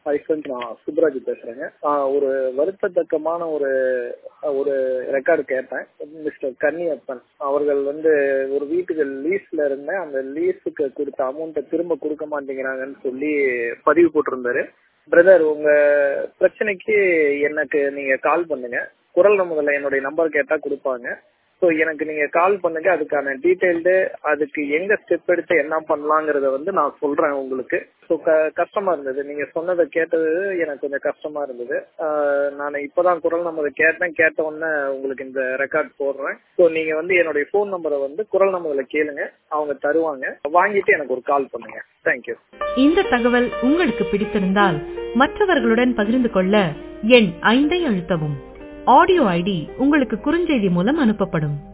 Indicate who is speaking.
Speaker 1: hi friends நான் சுப்ராஜ் பேசுறேங்க ஆஹ் ஒரு வருத்தத்தக்கமான ஒரு ஒரு ரெக்கார்டு கேட்டேன் மிஸ்டர் கன்னியப்பன் அவர்கள் வந்து ஒரு வீட்டுக்கு லீஸ்ல இருந்தேன் அந்த லீஸுக்கு கொடுத்த அமௌண்ட்டை திரும்ப கொடுக்க மாட்டேங்கிறாங்கன்னு சொல்லி பதிவு போட்டிருந்தாரு பிரதர் உங்க பிரச்சனைக்கு எனக்கு நீங்க கால் பண்ணுங்க குரல் நம்பர்ல என்னுடைய நம்பர் கேட்டா கொடுப்பாங்க ஸோ எனக்கு நீங்க கால் பண்ணுங்க அதுக்கான டீட்டெயில்டு அதுக்கு எங்க ஸ்டெப் எடுத்து என்ன பண்ணலாங்கிறத வந்து நான் சொல்றேன் உங்களுக்கு ஸோ கஷ்டமா இருந்தது நீங்க சொன்னதை கேட்டது எனக்கு கொஞ்சம் கஷ்டமா இருந்தது ஆஹ் நான் இப்பதான் குரல் நம்பரை கேட்டேன் கேட்ட உடனே உங்களுக்கு இந்த ரெக்கார்ட் போடுறேன் ஸோ நீங்க வந்து என்னுடைய ஃபோன் நம்பரை வந்து குரல் நம்பர்ல கேளுங்க அவங்க தருவாங்க வாங்கிட்டு எனக்கு ஒரு கால் பண்ணுங்க தேங்க்யூ
Speaker 2: இந்த தகவல் உங்களுக்கு பிடித்திருந்தால் மற்றவர்களுடன் பகிர்ந்து கொள்ள எண் ஐந்தை அழுத்தவும் ஆடியோ ஐடி உங்களுக்கு குறுஞ்செய்தி மூலம் அனுப்பப்படும்